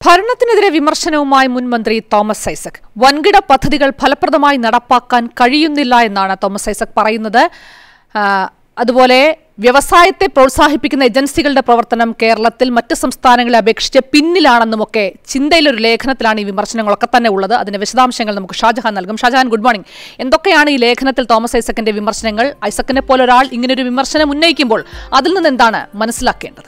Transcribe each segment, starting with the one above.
ഭരണത്തിനെതിരെ വിമർശനവുമായി മുൻ മന്ത്രി തോമസ് ഐസക് വൻകിട പദ്ധതികൾ ഫലപ്രദമായി നടപ്പാക്കാൻ കഴിയുന്നില്ല എന്നാണ് തോമസ് ഐസക് പറയുന്നത് ആ, അതുപോലെ വ്യവസായത്തെ പ്രോത്സാഹിപ്പിക്കുന്ന ഏജൻസികളുടെ പ്രവർത്തനം കേരളത്തിൽ മറ്റ് സംസ്ഥാനങ്ങളെ അപേക്ഷിച്ച് പിന്നിലാണെന്നുമൊക്കെ ചിന്തയിലൊരു ലേഖനത്തിലാണ് ഈ വിമർശനങ്ങളൊക്കെ തന്നെ ഉള്ളത് അതിന്റെ വിശദാംശങ്ങൾ നമുക്ക് ഷാജഹാൻ നൽകും ഷാജഹാൻ ഗുഡ് മോർണിംഗ് എന്തൊക്കെയാണ് ഈ ലേഖനത്തിൽ തോമസ് ഐസക്കിന്റെ വിമർശനങ്ങൾ ഐസക്കിനെ പോലെ ഒരാൾ ഇങ്ങനൊരു വിമർശനം ഉന്നയിക്കുമ്പോൾ അതിൽ നിന്ന് എന്താണ് മനസ്സിലാക്കേണ്ടത്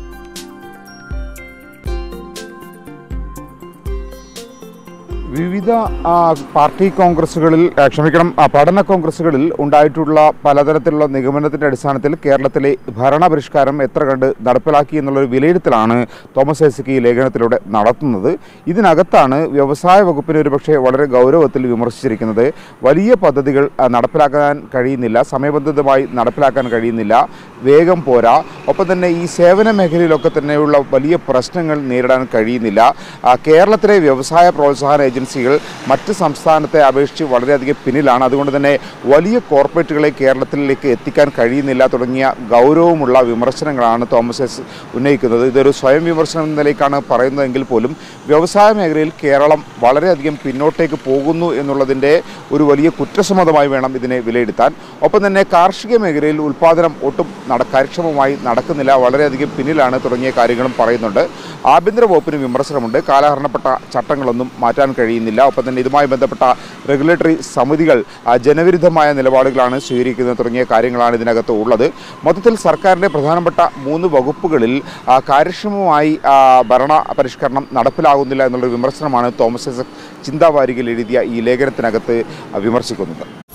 വിവിധ ആ, പാർട്ടി കോൺഗ്രസുകളിൽ ആ, ക്ഷമിക്കണം ആ, പഠന കോൺഗ്രസുകളിൽ ഉണ്ടായിട്ടുള്ള പലതരത്തിലുള്ള നിഗമനത്തിന്റെ അടിസ്ഥാനത്തിൽ കേരളത്തിലെ ഭരണപരിഷ്കാരം എത്ര കണ്ട് നടപ്പിലാക്കി എന്നുള്ളൊരു വിലയിരുത്തലാണ് തോമസ് ഐസക് ഈ ലേഖനത്തിലൂടെ നടത്തുന്നത് ഇതിനകത്താണ് വ്യവസായ വകുപ്പിനെ ഒരുപക്ഷെ വളരെ ഗൗരവത്തിൽ വിമർശിച്ചിരിക്കുന്നത് വലിയ പദ്ധതികൾ ആ, നടപ്പിലാക്കാൻ കഴിയുന്നില്ല സമയബന്ധിതമായി നടപ്പിലാക്കാൻ കഴിയുന്നില്ല വേഗം പോരാ ഒപ്പം തന്നെ ഈ സേവന മേഖലയിലൊക്കെ തന്നെയുള്ള വലിയ പ്രശ്നങ്ങൾ നേരിടാൻ കഴിയുന്നില്ല ആ, കേരളത്തിലെ വ്യവസായ പ്രോത്സാഹന ഏജൻസികൾ മറ്റ് സംസ്ഥാനത്തെ അപേക്ഷിച്ച് വളരെയധികം പിന്നിലാണ് അതുകൊണ്ട് തന്നെ വലിയ കോർപ്പറേറ്റുകളെ കേരളത്തിലേക്ക് എത്തിക്കാൻ കഴിയുന്നില്ല തുടങ്ങിയ ഗൗരവമുള്ള വിമർശനങ്ങളാണ് തോമസ് എസ് ഉന്നയിക്കുന്നത് ഇതൊരു സ്വയം വിമർശനം എന്ന നിലയ്ക്കാണ് പറയുന്നതെങ്കിൽ പോലും വ്യവസായ മേഖലയിൽ കേരളം വളരെയധികം പിന്നോട്ടേക്ക് പോകുന്നു എന്നുള്ളതിൻ്റെ ഒരു വലിയ കുറ്റസമ്മതമായി വേണം ഇതിനെ വിലയിരുത്താൻ ഒപ്പം തന്നെ കാർഷിക മേഖലയിൽ ഉൽപ്പാദനം ഒട്ടും നട കാര്യക്ഷമമായി നടക്കുന്നില്ല വളരെയധികം പിന്നിലാണ് തുടങ്ങിയ കാര്യങ്ങളും പറയുന്നുണ്ട് ആഭ്യന്തര വകുപ്പിന് വിമർശനമുണ്ട് കാലഹരണപ്പെട്ട ചട്ടങ്ങളൊന്നും മാറ്റാൻ കഴിയുന്നില്ല ഒപ്പം തന്നെ ഇതുമായി ബന്ധപ്പെട്ട റെഗുലേറ്ററി സമിതികൾ ആ, ജനവിരുദ്ധമായ നിലപാടുകളാണ് സ്വീകരിക്കുന്നത് തുടങ്ങിയ കാര്യങ്ങളാണ് ഇതിനകത്ത് ഉള്ളത് മൊത്തത്തിൽ സർക്കാരിൻ്റെ പ്രധാനപ്പെട്ട മൂന്ന് വകുപ്പുകളിൽ ആ, കാര്യക്ഷമമായി ആ, ഭരണ പരിഷ്കരണം നടപ്പിലാകുന്നില്ല എന്നുള്ള വിമർശനമാണ് തോമസ് ഐസക് ചിന്താവാരികയിൽ എഴുതിയ ഈ ലേഖനത്തിനകത്ത് ആ, വിമർശിക്കുന്നത്